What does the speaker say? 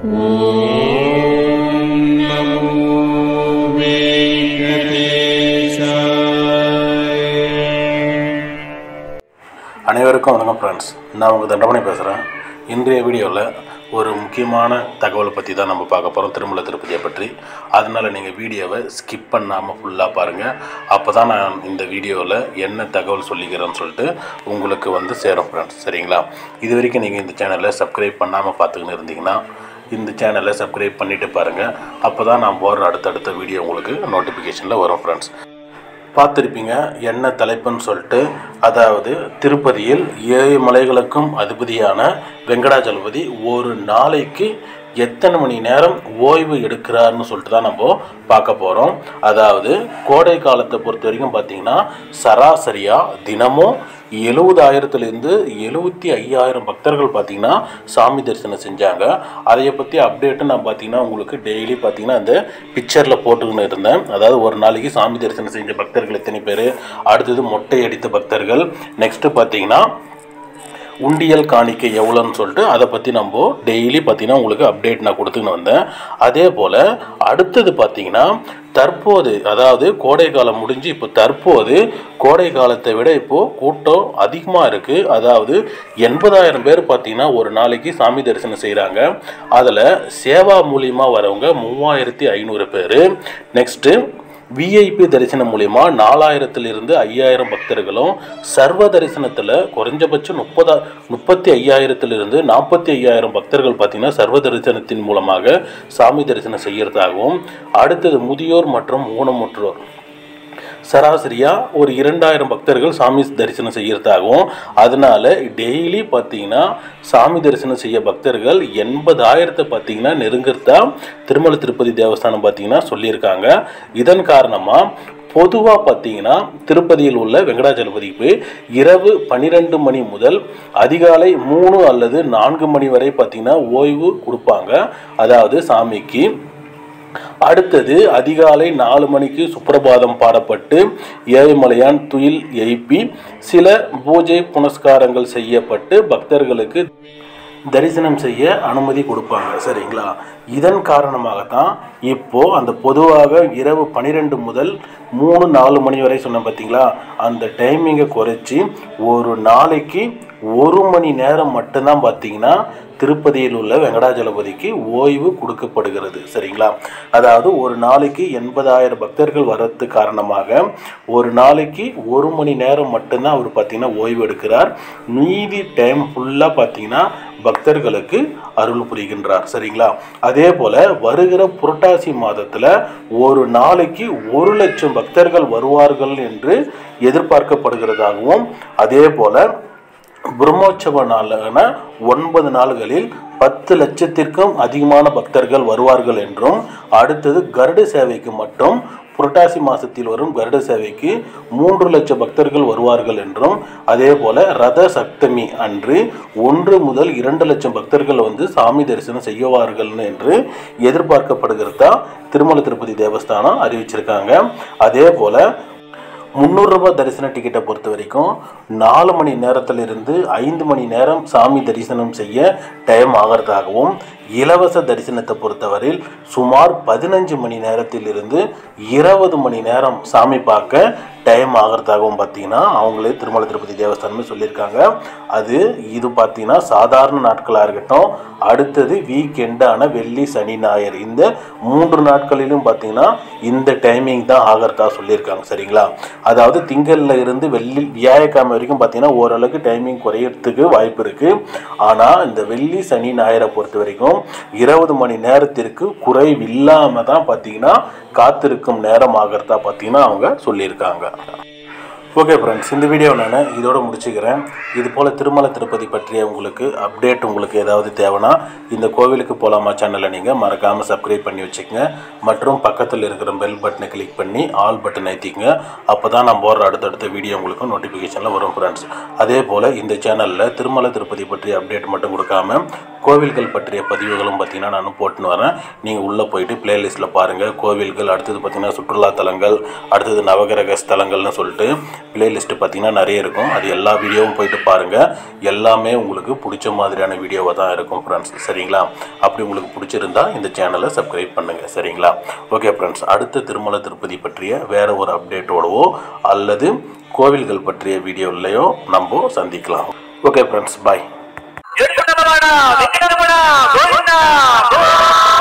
அனைவருக்கும் வணக்கம் ஃப்ரெண்ட்ஸ் நான் உங்கள் தண்டமணி பேசுகிறேன் இன்றைய வீடியோவில் ஒரு முக்கியமான தகவலை பற்றி தான் நம்ம பார்க்க போகிறோம் திருமலை திருப்பதியை பற்றி அதனால் நீங்கள் வீடியோவை ஸ்கிப் பண்ணாமல் ஃபுல்லாக பாருங்கள் அப்போ தான் நான் இந்த வீடியோவில் என்ன தகவல் சொல்லிக்கிறேன்னு சொல்லிட்டு உங்களுக்கு வந்து சேரும் ஃப்ரெண்ட்ஸ் சரிங்களா இது வரைக்கும் நீங்கள் இந்த சேனலை சப்ஸ்கிரைப் பண்ணாமல் பார்த்துக்கின்னு இருந்தீங்கன்னா இந்த சேனலை சப்ஸ்கிரைப் பண்ணிவிட்டு பாருங்கள் அப்போ தான் நான் போடுற அடுத்தடுத்த வீடியோ உங்களுக்கு நோட்டிஃபிகேஷனில் வரும் ஃப்ரெண்ட்ஸ் பார்த்துருப்பீங்க என்ன தலைப்புன்னு சொல்லிட்டு அதாவது திருப்பதியில் ஏழு மலைகளுக்கும் அதிபதியான வெங்கடாஜலபதி ஒரு நாளைக்கு எத்தனை மணி நேரம் ஓய்வு எடுக்கிறாருன்னு சொல்லிட்டு தான் நம்ம பார்க்க போகிறோம் அதாவது கோடை காலத்தை பொறுத்த வரைக்கும் பார்த்தீங்கன்னா சராசரியாக தினமும் எழுபதாயிரத்துலேருந்து எழுபத்தி ஐயாயிரம் பக்தர்கள் பார்த்தீங்கன்னா சாமி தரிசனம் செஞ்சாங்க அதை பற்றி அப்டேட்டு நான் பார்த்தீங்கன்னா உங்களுக்கு டெய்லி பார்த்தீங்கன்னா அந்த பிக்சரில் போட்டுக்கின்னு இருந்தேன் அதாவது ஒரு நாளைக்கு சாமி தரிசனம் செஞ்ச பக்தர்கள் எத்தனை பேர் அடுத்தது மொட்டை அடித்த பக்தர்கள் நெக்ஸ்ட்டு பார்த்தீங்கன்னா உண்டியல் காணிக்கை எவ்வளோன்னு சொல்லிட்டு அதை பற்றி நம்ம டெய்லி பார்த்தீங்கன்னா உங்களுக்கு அப்டேட் நான் கொடுத்துக்கின்னு வந்தேன் அதே போல் அடுத்தது பார்த்தீங்கன்னா தற்போது அதாவது கோடை காலம் முடிஞ்சு இப்போ தற்போது கோடை காலத்தை விட இப்போது கூட்டம் அதிகமாக இருக்குது அதாவது எண்பதாயிரம் பேர் பார்த்தீங்கன்னா ஒரு நாளைக்கு சாமி தரிசனம் செய்கிறாங்க அதில் சேவா மூலியமாக வரவங்க மூவாயிரத்தி ஐநூறு பேர் நெக்ஸ்ட்டு விஐபி தரிசனம் மூலிமா நாலாயிரத்திலிருந்து ஐயாயிரம் பக்தர்களும் சர்வ தரிசனத்தில் குறைஞ்சபட்சம் முப்பதா முப்பத்தி ஐயாயிரத்திலிருந்து நாற்பத்தி ஐயாயிரம் பக்தர்கள் பார்த்தீங்கன்னா சர்வ தரிசனத்தின் மூலமாக சாமி தரிசனம் செய்யறதாகவும் அடுத்தது முதியோர் மற்றும் ஊனமுற்றோர் சராசரியாக ஒரு இரண்டாயிரம் பக்தர்கள் சாமி தரிசனம் செய்யறதாகவும் அதனால டெய்லி பார்த்தீங்கன்னா சாமி தரிசனம் செய்ய பக்தர்கள் எண்பதாயிரத்தை பார்த்தீங்கன்னா நெருங்கிறதா திருமலை திருப்பதி தேவஸ்தானம் பார்த்தீங்கன்னா சொல்லியிருக்காங்க இதன் காரணமாக பொதுவாக பார்த்தீங்கன்னா திருப்பதியில் உள்ள வெங்கடாச்சலபதிக்கு இரவு பன்னிரெண்டு மணி முதல் அதிகாலை மூணு அல்லது நான்கு மணி வரை பார்த்தீங்கன்னா ஓய்வு கொடுப்பாங்க அதாவது சாமிக்கு அடுத்தது அதிகாலை நாலு மணிக்கு சுப்பிரபாதம் பாடப்பட்டு ஏழுமலையான் துயில் எழுப்பி சில பூஜை புனஸ்காரங்கள் செய்யப்பட்டு பக்தர்களுக்கு தரிசனம் செய்ய அனுமதி கொடுப்பாங்க சரிங்களா இதன் காரணமாகத்தான் இப்போ அந்த பொதுவாக இரவு பன்னிரெண்டு முதல் மூணு நாலு மணி வரை சொன்னேன் பார்த்தீங்களா அந்த டைமிங்கை குறைச்சி ஒரு நாளைக்கு ஒரு மணி நேரம் மட்டும்தான் பார்த்தீங்கன்னா திருப்பதியில் உள்ள வெங்கடாஜலபதிக்கு ஓய்வு கொடுக்கப்படுகிறது சரிங்களா அதாவது ஒரு நாளைக்கு எண்பதாயிரம் பக்தர்கள் வர்றது காரணமாக ஒரு நாளைக்கு ஒரு மணி நேரம் மட்டும்தான் அவர் பார்த்தீங்கன்னா ஓய்வு எடுக்கிறார் மீதி டைம் ஃபுல்லாக பார்த்தீங்கன்னா பக்தர்களுக்கு அருள் புரிகின்றார் சரிங்களா அதே போல் வருகிற புரட்டாசி மாதத்தில் ஒரு நாளைக்கு ஒரு லட்சம் பக்தர்கள் வருவார்கள் என்று எதிர்பார்க்கப்படுகிறதாகவும் அதே போல் பிரம்மோற்சவ நாளான ஒன்பது நாள்களில் பத்து லட்சத்திற்கும் அதிகமான பக்தர்கள் வருவார்கள் என்றும் அடுத்தது கருட சேவைக்கு மட்டும் புரட்டாசி மாதத்தில் வரும் கருட சேவைக்கு மூன்று லட்சம் பக்தர்கள் வருவார்கள் என்றும் அதே போல ரத சப்தமி அன்று ஒன்று முதல் இரண்டு லட்சம் பக்தர்கள் வந்து சாமி தரிசனம் செய்வார்கள் என்று எதிர்பார்க்கப்படுகிறதா திருமலை திருப்பதி தேவஸ்தானம் அறிவிச்சிருக்காங்க அதே போல முந்நூறுரூபா தரிசன டிக்கெட்டை பொறுத்த வரைக்கும் நாலு மணி நேரத்திலிருந்து ஐந்து மணி நேரம் சாமி தரிசனம் செய்ய டைம் ஆகிறதாகவும் இலவச தரிசனத்தை பொறுத்தவரையில் சுமார் பதினஞ்சு மணி நேரத்திலிருந்து இருபது மணி நேரம் சாமி பார்க்க டைம் ஆகிறதாகவும் பார்த்தீங்கன்னா அவங்களே திருமலை திருப்பதி தேவஸ்தானமே சொல்லியிருக்காங்க அது இது பார்த்தீங்கன்னா சாதாரண நாட்களாக இருக்கட்டும் அடுத்தது வீக்கெண்டான வெள்ளி சனி ஞாயிறு இந்த மூன்று நாட்களிலும் பார்த்தீங்கன்னா இந்த டைமிங் தான் ஆகிறதா சொல்லியிருக்காங்க சரிங்களா அதாவது திங்களில் இருந்து வெள்ளி வியாழக்கிழமை வரைக்கும் பார்த்தீங்கன்னா ஓரளவுக்கு டைமிங் குறையறதுக்கு வாய்ப்பு இருக்குது ஆனால் இந்த வெள்ளி சனி ஞாயிறை பொறுத்த வரைக்கும் இருபது மணி நேரத்திற்கு குறைவில்லாமல் தான் பார்த்தீங்கன்னா காத்திருக்கும் நேரம் ஆகிறதா பார்த்தீங்கன்னா அவங்க சொல்லியிருக்காங்க ஓகே ஃப்ரெண்ட்ஸ் இந்த வீடியோ நான் இதோட முடிச்சுக்கிறேன் இது போல் திருமலை திருப்பதி பற்றிய உங்களுக்கு அப்டேட் உங்களுக்கு ஏதாவது தேவைன்னா இந்த கோவிலுக்கு போகலாமா சேனலை நீங்கள் மறக்காமல் சப்ஸ்கிரைப் பண்ணி வச்சுக்கோங்க மற்றும் பக்கத்தில் இருக்கிற பெல் பட்டனை கிளிக் பண்ணி ஆல் பட்டன் ஏற்றிக்கங்க அப்போ தான் நான் போடுற அடுத்தடுத்த வீடியோ உங்களுக்கு நோட்டிஃபிகேஷனில் வரும் ஃப்ரெண்ட்ஸ் அதே போல் இந்த சேனலில் திருமலை திருப்பதி பற்றிய அப்டேட் மட்டும் கொடுக்காம கோவில்கள் பற்றிய பதிவுகளும் பார்த்தீங்கன்னா நான் போட்டுன்னு வரேன் நீங்கள் உள்ளே போயிட்டு பிளேலிஸ்ட்டில் பாருங்கள் கோவில்கள் அடுத்தது பார்த்தீங்கன்னா சுற்றுலா தலங்கள் அடுத்தது நவகிரக ஸ்தலங்கள்னு சொல்லிட்டு பிளேலிஸ்ட்டு பார்த்தீங்கன்னா நிறைய இருக்கும் அது எல்லா வீடியோவும் போயிட்டு பாருங்கள் எல்லாமே உங்களுக்கு பிடிச்ச மாதிரியான வீடியோவாக தான் இருக்கும் ஃப்ரெண்ட்ஸ் சரிங்களா அப்படி உங்களுக்கு பிடிச்சிருந்தா இந்த சேனலை சப்ஸ்கிரைப் பண்ணுங்கள் சரிங்களா ஓகே ஃப்ரெண்ட்ஸ் அடுத்த திருமலை திருப்பதி பற்றிய வேற ஒரு அப்டேட்டோடவோ அல்லது கோவில்கள் பற்றிய வீடியோலையோ நம்ம சந்திக்கலாம் okay friends bye Venkataramana Venkataramana Govinda Govinda